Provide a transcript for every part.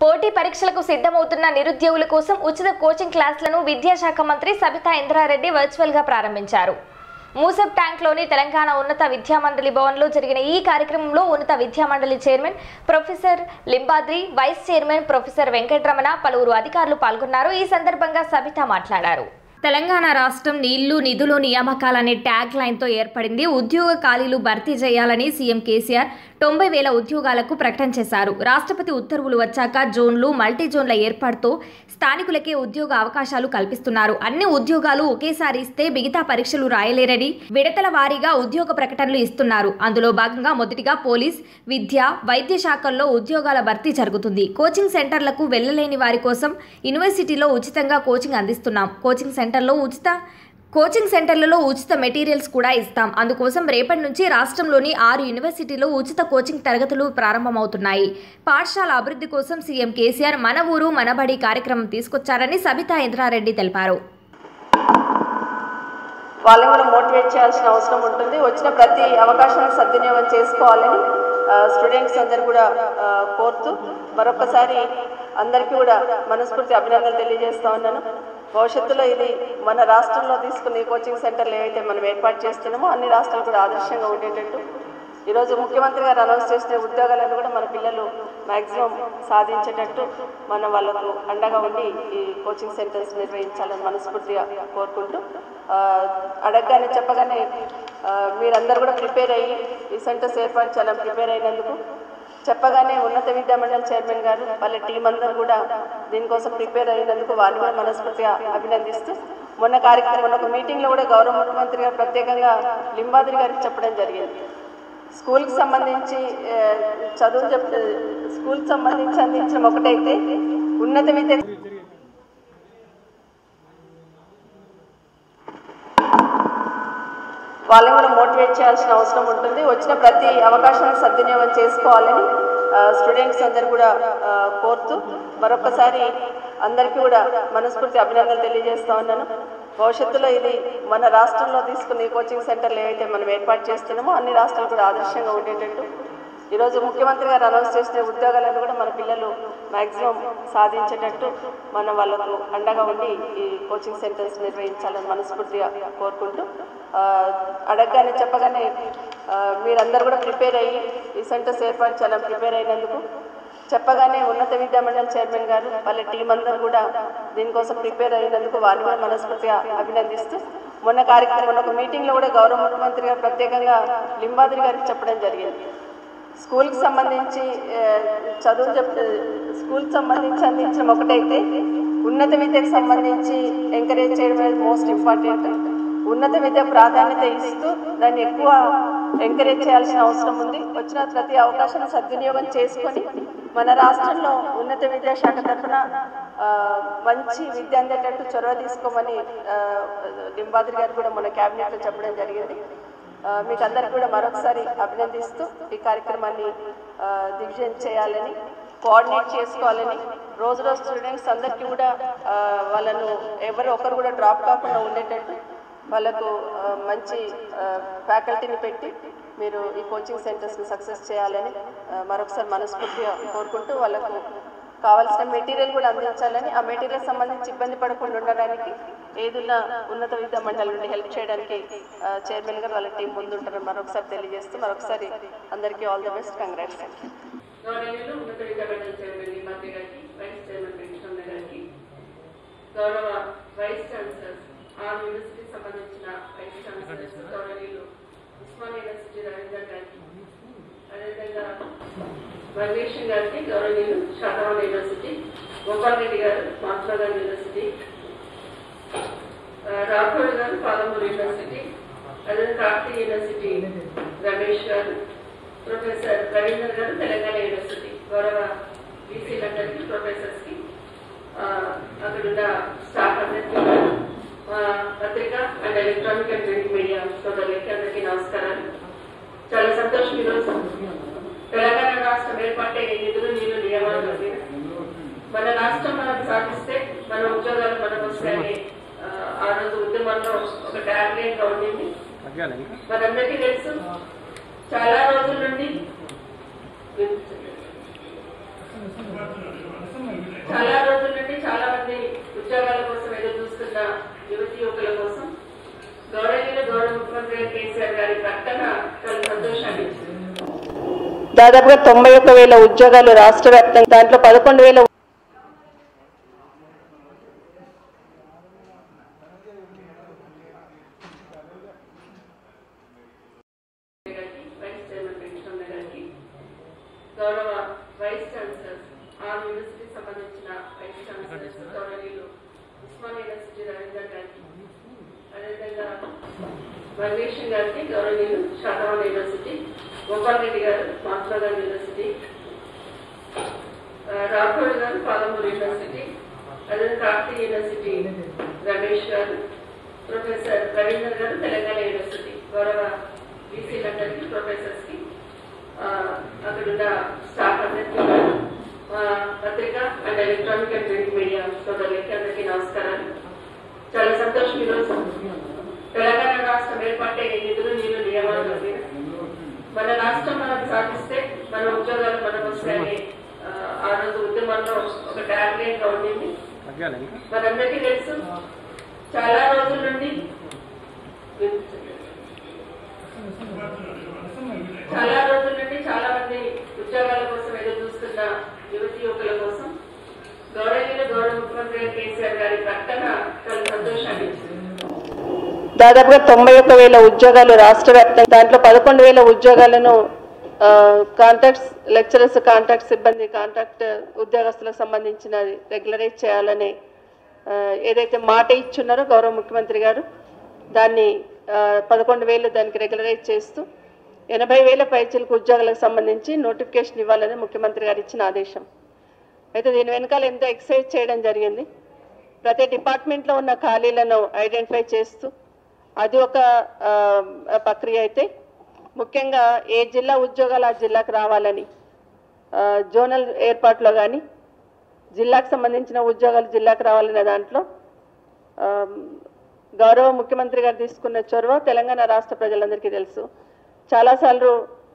పోటీ పరీక్షలకు సిద్ధమవుతున్న నిరుద్యోగుల కోసం ఉచిత కోచింగ్ క్లాసులను విద్యాశాఖ మంత్రి సబితా ఇంద్రారెడ్డి వర్చువల్ గా ప్రారంభించారు మూసబ్ ట్యాంక్లోని తెలంగాణ ఉన్నత విద్యామండలి భవన్లో జరిగిన ఈ కార్యక్రమంలో ఉన్నత విద్యామండలి chairman professor Limbadri vice chairman professor Venkataramana పలువురు అధికారులు పాల్గొన్నారు ఈ సందర్భంగా సబిత మాట్లాడారు తెలంగాణ రాష్ట్రం నీళ్లు నిధులు నియామకాలనే ట్యాగ్ లైన్తో ఏర్పడింది ఉద్యోగ ఖాళీలు భర్తీ చేయాలని సీఎం కేసీఆర్ తొంభై వేల ఉద్యోగాలకు ప్రకటన చేశారు రాష్ట్రపతి ఉత్తర్వులు వచ్చాక జోన్లు మల్టీ జోన్ల ఏర్పాటుతో స్థానికులకే ఉద్యోగ అవకాశాలు కల్పిస్తున్నారు అన్ని ఉద్యోగాలు ఒకేసారి ఇస్తే మిగతా పరీక్షలు రాయలేరని విడతల వారీగా ఉద్యోగ ప్రకటనలు ఇస్తున్నారు అందులో భాగంగా మొదటిగా పోలీస్ విద్య వైద్య శాఖల్లో ఉద్యోగాల భర్తీ జరుగుతుంది కోచింగ్ సెంటర్లకు వెళ్లలేని వారి కోసం యూనివర్సిటీలో ఉచితంగా కోచింగ్ అందిస్తున్నాం కోచింగ్ సెంటర్లో ఉచిత కోచింగ్ సెంటర్లలో ఉచిత మెటీరియల్స్ కూడా ఇస్తాం అందుకోసం రేపటి నుంచి రాష్ట్రంలోని ఆరు యూనివర్సిటీలో ఉచిత కోచింగ్ తరగతులు ప్రారంభమవుతున్నాయి పాఠశాల అభివృద్ధి కోసం సీఎం కేసీఆర్ మన ఊరు మనబడి కార్యక్రమం తీసుకొచ్చారని సబితా ఇంద్రారెడ్డి తెలిపారు వాళ్ళని కూడా మోటివేట్ చేయాల్సిన అవసరం ఉంటుంది వచ్చిన ప్రతి అవకాశాన్ని సద్వినియోగం చేసుకోవాలని ఆ, స్టూడెంట్స్ అందరు కూడా ఆ, కోరుతూ మరొకసారి అందరికీ కూడా మనస్ఫూర్తి అభినందనలు తెలియజేస్తా ఉన్నాను భవిష్యత్తులో ఇది మన రాష్ట్రంలో తీసుకునే కోచింగ్ సెంటర్లు ఏవైతే మనం ఏర్పాటు చేస్తున్నామో అన్ని రాష్ట్రాలు కూడా ఆదర్శంగా ఉండేటట్టు ఈరోజు ముఖ్యమంత్రి గారు అనౌన్స్ చేసిన ఉద్యోగాలను కూడా మన పిల్లలు మ్యాక్సిమం సాధించేటట్టు మనం వాళ్ళకు అండగా ఉండి ఈ కోచింగ్ సెంటర్స్ నిర్వహించాలని మనస్ఫూర్తిగా కోరుకుంటూ ఆ, అడగగానే చెప్పగానే ఆ, మీరందరూ కూడా ప్రిపేర్ అయ్యి ఈ సెంటర్స్ ఏర్పాటు చేయాలని ప్రిపేర్ అయినందుకు చెప్పగానే ఉన్నత విద్యా మండలి చైర్మన్ గారు వాళ్ళ టీం అందరూ కూడా దీనికోసం ప్రిపేర్ అయినందుకు వారిని కూడా మనస్ఫూర్తిగా అభినందిస్తూ మొన్న కార్యక్రమం మొన్న ఒక మీటింగ్లో కూడా గౌరవ ముఖ్యమంత్రి గారు ప్రత్యేకంగా లింబాద్రి గారికి చెప్పడం జరిగింది స్కూల్కి సంబంధించి ఆ, చదువు చెప్ స్కూల్కి సంబంధించి అందించడం ఒకటైతే ఉన్నత విద్య వాళ్ళని కూడా మోటివేట్ చేయాల్సిన అవసరం ఉంటుంది వచ్చిన ప్రతి అవకాశాన్ని సద్వినియోగం చేసుకోవాలని ఆ, స్టూడెంట్స్ అందరు కూడా ఆ, కోరుతూ మరొకసారి అందరికీ కూడా మనస్ఫూర్తి అభినందనలు తెలియజేస్తా ఉన్నాను భవిష్యత్తులో ఇది మన రాష్ట్రంలో తీసుకునే కోచింగ్ సెంటర్లు ఏవైతే మనం ఏర్పాటు చేస్తున్నామో అన్ని రాష్ట్రాలు కూడా ఆదర్శంగా ఉండేటట్టు ఈరోజు ముఖ్యమంత్రి గారు అనౌన్స్ చేసిన ఉద్యోగాలను కూడా మన పిల్లలు మ్యాక్సిమం సాధించేటట్టు మనం వాళ్ళకు అండగా ఉండి ఈ కోచింగ్ సెంటర్స్ నిర్వహించాలని మనస్ఫూర్తిగా కోరుకుంటూ ఆ, అడగగానే చెప్పగానే ఆ, మీరందరూ కూడా ప్రిపేర్ అయ్యి ఈ సెంటర్స్ ఏర్పాటు చేయాలని ప్రిపేర్ అయినందుకు చెప్పగానే ఉన్నత విద్యా మండలి చైర్మన్ గారు వాళ్ళ టీం అందరూ కూడా దీనికోసం ప్రిపేర్ అయినందుకు వారిని కూడా మనస్ఫూర్తిగా అభినందిస్తూ మొన్న కార్యక్రమం మొన్న ఒక మీటింగ్లో కూడా గౌరవ ముఖ్యమంత్రి గారు ప్రత్యేకంగా లింబాద్రి గారికి చెప్పడం జరిగింది స్కూల్కి సంబంధించి ఆ, చదువు చెప్ స్కూల్కి సంబంధించి అందించడం ఒకటైతే ఉన్నత విద్యకు సంబంధించి ఎంకరేజ్ చేయడం మోస్ట్ ఇంపార్టెంట్ ఉన్నత విద్య ప్రాధాన్యత ఇస్తూ దాన్ని ఎక్కువ ఎంకరేజ్ చేయాల్సిన అవసరం ఉంది వచ్చిన ప్రతి అవకాశాన్ని సద్వినియోగం చేసుకొని మన రాష్ట్రంలో ఉన్నత విద్యాశాఖ తరఫున ఆ, మంచి విద్య అందేటట్టు చొరవ తీసుకోమని ఆ, లింబాద్రి గారు కూడా మన క్యాబినెట్లో చెప్పడం జరిగింది ఆ, మీకు అందరికి కూడా మరొకసారి అభినందిస్తూ ఈ కార్యక్రమాన్ని ఆ, దిగ్విజయం చేయాలని కోఆర్డినేట్ చేసుకోవాలని రోజు రోజు స్టూడెంట్స్ అందరికీ కూడా ఆ, వాళ్ళను ఎవరు ఒకరు కూడా డ్రాప్ కాకుండా ఉండేటట్టు వాళ్ళకు ఆ, మంచి ఫ్యాకల్టీని పెట్టి మీరు ఈ కోచింగ్ సెంటర్స్ని సక్సెస్ చేయాలని ఆ, మరొకసారి మనస్ఫూర్తిగా కోరుకుంటూ వాళ్ళకు కావాల్సిన మెటీరియల్ కూడా అందించాలని ఆ మెటీరియల్ సంబంధించి ఇబ్బంది పడకుండా ఉండడానికి ఏదున్న ఉన్నత విద్యా మండలి నుండి హెల్ప్ చేయడానికి ఆ, చైర్మన్ గారు వాళ్ళ టీం ముందు ఉంటారని మరొకసారి తెలియజేస్తూ మరొకసారి అందరికీ ఆల్ ది బెస్ట్ కంగ్రాట్స్ గౌరవనీయులు ఉన్నత విద్యామండలి చైర్మన్ నిమాతి గారికి వైస్ చైర్మన్ వెంకటరమణ గారికి గౌరవ వైస్ ఛాన్సలర్ ఆ యూనివర్సిటీకి సంబంధించిన వైస్ ఛాన్సలర్స్ గౌరవనీయులు ఉస్మాన్ యూనివర్సిటీ రవీంద్ర గారికి అదేవిధంగా వర్వేషన్ గారికి గౌరవనీయులు శాతవాహన యూనివర్సిటీ గోపాల్ రెడ్డి గారు మహాత్మా గాంధీ యూనివర్సిటీ ఆ, రాఘవ్ గారు పాలమూరు యూనివర్సిటీ అదే కార్తీ యూనివర్సిటీ రమేష్ గారు ప్రొఫెసర్ రవీంద్ర గారు తెలంగాణ యూనివర్సిటీ గౌరవ బీసీలందరికీ ప్రొఫెసర్స్కి ఆ, అక్కడున్న స్టాఫ్ అందరికీ కూడా, ఆ, పత్రిక and electronic and print media సోదరులకి అందరికీ నమస్కారాలు చాలా సంతోషం ఈరోజు తెలంగాణ రాష్ట్రం ఏర్పాటే నిధులు నీళ్లు నియమాలు మీద మన రాష్ట్రం మనం సాధిస్తే మన ఉద్యోగాలు మనకు వస్తాయని ఆ, ఆ రోజు ఉద్యమంలో ఒక ట్యాగ్లైన్ గా ఉండింది మనందరికీ తెలుసు చాలా రోజుల నుండి చాలా రోజుల నుండి చాలా మంది ఉద్యోగాల కోసం ఎదురు చూస్తున్న యువతి యువకుల కోసం గౌరవనీయులు గౌరవ ముఖ్యమంత్రి కేసీఆర్ గారి ప్రకటన చాలా సంతోషాన్ని ఇచ్చింది దాదాపుగా తొంభై ఒక్క వేల ఉద్యోగాలు రాష్ట్ర వ్యాప్తంగా దాంట్లో పదకొండు వేల గారికి వైస్ చైర్మన్ వెంకటరమణ గారికి గౌరవ వైస్ ఛాన్సలర్ ఆ యూనివర్సిటీకి సంబంధించిన వైస్ ఛాన్సలర్స్ గౌరవనీయులు ఉస్మాన్ యూనివర్సిటీ రవీందర్ గారికి అదేవిధంగా మల్లేషన్ గారికి గౌరవనీయులు శాతవాడ యూనివర్సిటీ గోపాల్ రెడ్డి గారు మహాత్మా గాంధీ యూనివర్సిటీ ఆ, రాఘోడ్ గారు పాలమూరు యూనివర్సిటీ అదే కార్తీక్ యూనివర్సిటీ రమేష్ గారు ప్రొఫెసర్ రవీందర్ గారు తెలంగాణ యూనివర్సిటీ గౌరవ బీసీలందరికీ ప్రొఫెసర్స్ కి అక్కడున్న స్టాఫ్ అందరికీ కూడా, ఆ, పత్రిక and electronic and print media సోదరులకి అందరికీ నమస్కారాలు చాలా సంతోషం ఈరోజు తెలంగాణ రాష్ట్రం ఏర్పాటే నిధులు నీళ్లు నియమాలు ఉంది. మన రాష్ట్రం మనం సాధిస్తే మన ఉద్యోగాలు మనకు వస్తాయని ఆ, ఆ రోజు ఉద్యమంలో ఒక ట్యాగ్ లైన్ గా ఉండింది మనందరికీ తెలుసు చాలా రోజుల నుండి చాలా రోజుల నుండి చాలా మంది ఉద్యోగాల కోసం ఎదురు చూస్తున్న యువతి యువకుల కోసం గౌరవనీయులు గౌరవ ముఖ్యమంత్రి కేసీఆర్ గారి ప్రకటన చాలా సంతోషాన్ని ఇచ్చింది దాదాపుగా తొంభై ఒక్క వేల ఉద్యోగాలు రాష్ట్ర వ్యాప్తంగా దాంట్లో పదకొండు వేల ఉద్యోగాలను కాంట్రాక్ట్స్ లెక్చరర్స్ కాంట్రాక్ట్ సిబ్బంది కాంట్రాక్ట్ ఉద్యోగస్తులకు సంబంధించిన రెగ్యులరైజ్ చేయాలని ఆ, ఏదైతే మాట ఇచ్చున్నారో గౌరవ ముఖ్యమంత్రి గారు దాన్ని ఆ, పదకొండు వేలు దానికి రెగ్యులరైజ్ చేస్తూ ఎనభై వేల పైచీలకు ఉద్యోగాలకు సంబంధించి నోటిఫికేషన్ ఇవ్వాలని ముఖ్యమంత్రి గారు ఇచ్చిన ఆదేశం అయితే దీని వెనకాల ఎంతో ఎక్సైజ్ చేయడం జరిగింది ప్రతి డిపార్ట్మెంట్లో ఉన్న ఖాళీలను ఐడెంటిఫై చేస్తూ అది ఒక ఆ, ప్రక్రియ అయితే ముఖ్యంగా ఏ జిల్లా ఉద్యోగాలు ఆ జిల్లాకు రావాలని ఆ, జోనల్ ఏర్పాట్లో కానీ జిల్లాకు సంబంధించిన ఉద్యోగాలు జిల్లాకు రావాలనే దాంట్లో ఆ, గౌరవ ముఖ్యమంత్రి గారు తీసుకున్న చొరవ తెలంగాణ రాష్ట్ర ప్రజలందరికీ తెలుసు చాలాసార్లు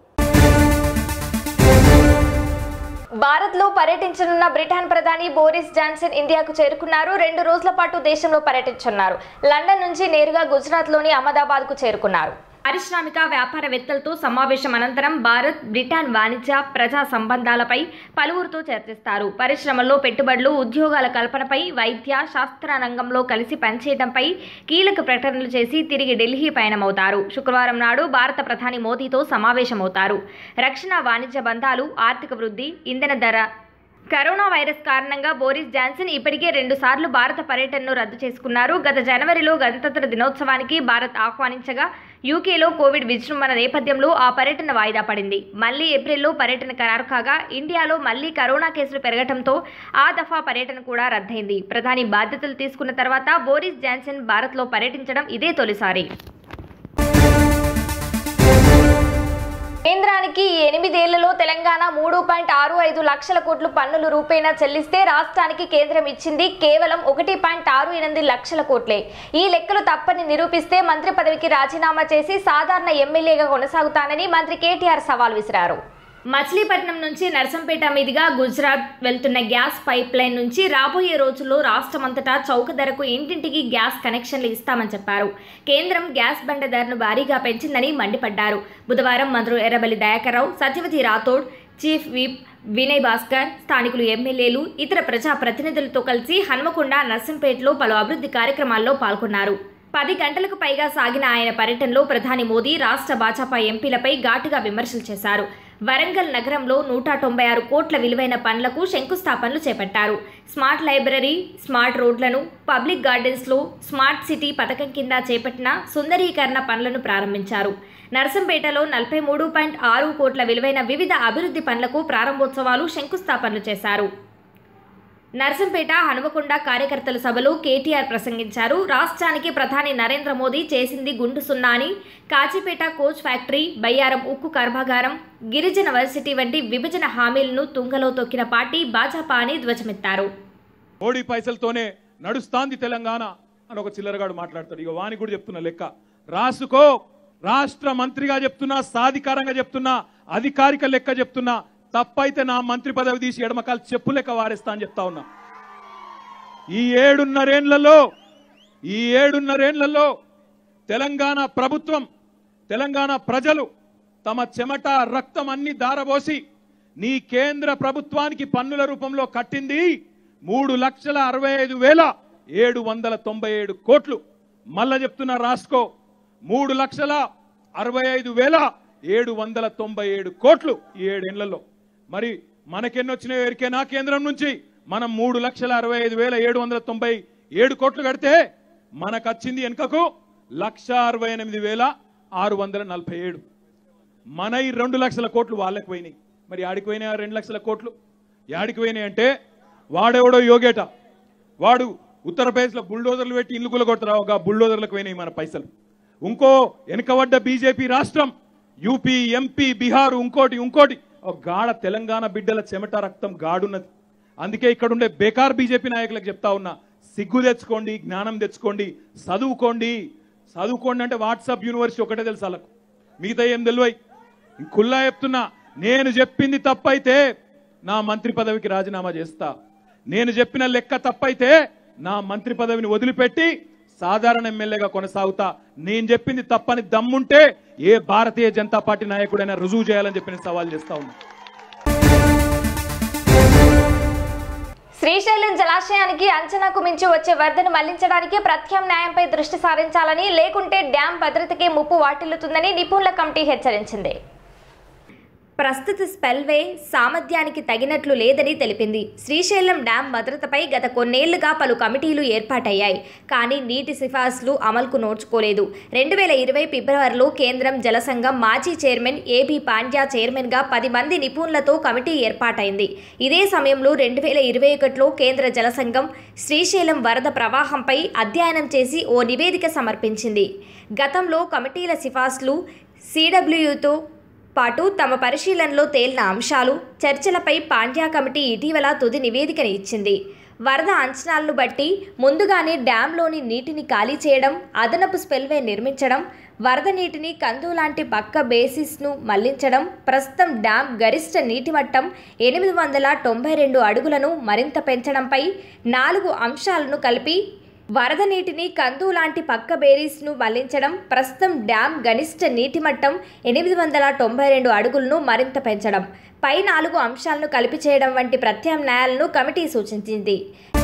భారత్ లో పర్యటించనున్న బ్రిటన్ ప్రధాని బోరిస్ జాన్సన్ ఇండియాకు చేరుకున్నారు రెండు రోజుల పాటు దేశంలో పర్యటించనున్నారు లండన్ నుంచి నేరుగా గుజరాత్ లోని అహ్మదాబాద్ కు చేరుకున్నారు పారిశ్రామిక వ్యాపారవేత్తలతో సమావేశం అనంతరం భారత్ బ్రిటన్ వాణిజ్య ప్రజా సంబంధాలపై పలువురితో చర్చిస్తారు పరిశ్రమల్లో పెట్టుబడులు ఉద్యోగాల కల్పనపై వైద్య శాస్త్ర రంగంలో కలిసి పనిచేయడంపై కీలక ప్రకటనలు చేసి తిరిగి ఢిల్లీ పయనమవుతారు శుక్రవారం నాడు భారత ప్రధాని మోదీతో సమావేశమవుతారు రక్షణ వాణిజ్య బంధాలు ఆర్థిక వృద్ధి ఇంధన ధర కరోనా వైరస్ కారణంగా బోరిస్ జాన్సన్ ఇప్పటికే రెండుసార్లు భారత పర్యటనను రద్దు చేసుకున్నారు గత జనవరిలో గణతంత్ర దినోత్సవానికి భారత్ ఆహ్వానించగా యూకేలో కోవిడ్ విజృంభణ నేపథ్యంలో ఆ పర్యటన వాయిదా పడింది మళ్లీ ఏప్రిల్లో పర్యటన ఖరారు కాగా ఇండియాలో మళ్లీ కరోనా కేసులు పెరగడంతో ఆ దఫా పర్యటన కూడా రద్దయింది ప్రధాని బాధ్యతలు తీసుకున్న తర్వాత బోరిస్ జాన్సన్ భారత్లో పర్యటించడం ఇదే తొలిసారి కేంద్రానికి ఈ ఎనిమిదేళ్లలో తెలంగాణ మూడు పాయింట్ ఆరు ఐదు లక్షల కోట్లు పన్నులు రూపేణా చెల్లిస్తే రాష్ట్రానికి కేంద్రం ఇచ్చింది కేవలం ఒకటి పాయింట్ ఆరు ఎనిమిది లక్షల కోట్లే ఈ లెక్కలు తప్పని నిరూపిస్తే మంత్రి పదవికి రాజీనామా చేసి సాధారణ ఎమ్మెల్యేగా కొనసాగుతానని మంత్రి కేటీఆర్ సవాల్ విసిరారు మచిలీపట్నం నుంచి నర్సంపేట మీదుగా గుజరాత్ వెళ్తున్న గ్యాస్ పైప్ లైన్ నుంచి రాబోయే రోజుల్లో రాష్ట్రమంతటా చౌక ధరకు ఇంటింటికి గ్యాస్ కనెక్షన్లు ఇస్తామని చెప్పారు కేంద్రం గ్యాస్ బండ ధరను భారీగా పెంచిందని మండిపడ్డారు బుధవారం మంత్రులు ఎర్రబెల్లి దయాకర్రావు సత్యవతి రాథోడ్ చీఫ్ విప్ వినయ్ భాస్కర్ స్థానికులు ఎమ్మెల్యేలు ఇతర ప్రజా ప్రతినిధులతో కలిసి హన్మకొండ నర్సంపేటలో పలు అభివృద్ధి కార్యక్రమాల్లో పాల్గొన్నారు పది గంటలకు పైగా సాగిన ఆయన పర్యటనలో ప్రధాని మోదీ రాష్ట్ర భాజపా ఎంపీలపై ఘాటుగా విమర్శలు చేశారు వరంగల్ నగరంలో నూట తొంభై ఆరు కోట్ల విలువైన పనులకు శంకుస్థాపనలు చేపట్టారు స్మార్ట్ లైబ్రరీ స్మార్ట్ రోడ్లను పబ్లిక్ గార్డెన్స్లో స్మార్ట్ సిటీ పథకం కింద చేపట్టిన సుందరీకరణ పనులను ప్రారంభించారు నర్సంపేటలో నలభై మూడు పాయింట్ ఆరు కోట్ల విలువైన వివిధ అభివృద్ధి పనులకు ప్రారంభోత్సవాలు శంకుస్థాపనలు చేశారు నర్సంపేట హనుమకొండ కార్యకర్తల సభలో కేటీఆర్ ప్రసంగించారు రాష్ట్రానికి ప్రధాని నరేంద్ర మోదీ చేసింది గుండు సున్నా అని కాచిపేట కోచ్ ఫ్యాక్టరీ బయ్యారం ఉక్కు కర్మాగారం గిరిజన వర్సిటీ వంటి విభజన హామీలను తుంగలో తొక్కిన పార్టీ భాజపా అని ధ్వజమెత్తారు మోడీ పైసలతోనే నడుస్తాంది తెలంగాణ అని ఒక చిల్లరగాడు మాట్లాడతాడు ఇక వానికి కూడా చెప్తున్నా లెక్క రాసుకో రాష్ట్ర మంత్రిగా చెప్తున్నా సాధికారంగా చెప్తున్నా అధికారిక లెక్క చెప్తున్నా తప్పైతే నా మంత్రి పదవి తీసి ఎడమకాలు చెప్పు లెక్క వారేస్తా అని చెప్తా ఉన్నా ఈ ఏడున్నరేండ్లలో ఈ ఏడున్నరేండ్లలో తెలంగాణ ప్రభుత్వం తెలంగాణ ప్రజలు తమ చెమట రక్తం అన్ని దారబోసి నీ కేంద్ర ప్రభుత్వానికి పన్నుల రూపంలో కట్టింది మూడు లక్షల అరవై ఐదు వేల ఏడు వందల తొంభై ఏడు కోట్లు మళ్ళా చెప్తున్నా రాసుకో మూడు లక్షల అరవై ఐదు వేల ఏడు వందల తొంభై ఏడు కోట్లు ఈ ఏడేళ్లలో మరి మనకెన్నొచ్చినాయో ఎరికేనా కేంద్రం నుంచి మనం మూడు లక్షల అరవై ఐదు వేల ఏడు వందల తొంభై ఏడు కోట్లు కడితే మనకు వచ్చింది వెనుకకు లక్ష అరవై ఎనిమిది వేల ఆరు వందల నలభై ఏడు మన ఈ రెండు లక్షల కోట్లు వాళ్ళకి పోయినాయి మరి యాడికి పోయినాయి ఆ రెండు లక్షల కోట్లు యాడికి పోయినాయి అంటే వాడెవడో యోగేట వాడు ఉత్తరప్రదేశ్లో బుల్డోజర్లు పెట్టి ఇల్లు కొడతారు ఒక బుల్డోజర్లకు పోయినాయి మన పైసలు ఇంకో వెనుకబడ్డ బీజేపీ రాష్ట్రం యూపీ ఎంపీ బీహార్ ఇంకోటి ఇంకోటి ఒక గాఢ తెలంగాణ బిడ్డల చెమట రక్తం గాడున్నది అందుకే ఇక్కడ ఉండే బేకార్ బీజేపీ నాయకులకు చెప్తా ఉన్నా సిగ్గు తెచ్చుకోండి జ్ఞానం తెచ్చుకోండి చదువుకోండి చదువుకోండి అంటే వాట్సాప్ యూనివర్సిటీ ఒకటే తెలుసు వాళ్ళకు మిగతా ఏం తెలివై కుల్లా చెప్తున్నా నేను చెప్పింది తప్పైతే నా మంత్రి పదవికి రాజీనామా చేస్తా నేను చెప్పిన లెక్క తప్పైతే నా మంత్రి పదవిని వదిలిపెట్టి సాధారణ ఎమ్మెల్యేగా కొనసాగుతా నేను చెప్పింది తప్పని దమ్ముంటే ఏ భారతీయ జనతా పార్టీ నాయకుడైనా రుజువు చేయాలని చెప్పి నేను సవాల్ చేస్తా ఉన్నా శ్రీశైలం జలాశయానికి అంచనాకు మించి వచ్చే వరదను మళ్లించడానికి ప్రత్యామ్నాయంపై దృష్టి సారించాలని లేకుంటే డ్యాం భద్రతకే ముప్పు వాటిల్లుతుందని నిపుణుల కమిటీ హెచ్చరించింది ప్రస్తుత స్పెల్వే సామర్థ్యానికి తగినట్లు లేదని తెలిపింది శ్రీశైలం డ్యాం భద్రతపై గత కొన్నేళ్లుగా పలు కమిటీలు ఏర్పాటయ్యాయి కానీ నీటి సిఫార్సులు అమలుకు నోచుకోలేదు రెండు వేల ఇరవై ఫిబ్రవరిలో కేంద్రం జలసంఘం మాజీ చైర్మన్ ఏబీ పాండ్యా చైర్మన్గా పది మంది నిపుణులతో కమిటీ ఏర్పాటైంది ఇదే సమయంలో రెండు వేల ఇరవై ఒకటిలో కేంద్ర జలసంఘం శ్రీశైలం వరద ప్రవాహంపై అధ్యయనం చేసి ఓ నివేదిక సమర్పించింది గతంలో కమిటీల సిఫార్సులు సిడబ్ల్యూతో పాటు తమ పరిశీలనలో తేలిన అంశాలు చర్చలపై పాండ్యా కమిటీ ఇటీవల తుది నివేదికను ఇచ్చింది వరద అంచనాలను బట్టి ముందుగానే డ్యాంలోని నీటిని ఖాళీ చేయడం అదనపు స్పెల్వే నిర్మించడం వరద నీటిని కందు లాంటి పక్క బేసిస్ను మళ్లించడం ప్రస్తుతం డ్యాం గరిష్ట నీటి మట్టం ఎనిమిది వందల తొంభై రెండు అడుగులను మరింత పెంచడంపై నాలుగు అంశాలను కలిపి వరద నీటిని కందు లాంటి పక్క బేరీస్ను మళ్లించడం ప్రస్తుతం డ్యాం గనిష్ట నీటి మట్టం ఎనిమిది వందల తొంభై రెండు అడుగులను మరింత పెంచడం పై నాలుగు అంశాలను కలిపి చేయడం వంటి ప్రత్యామ్నాయాలను కమిటీ సూచించింది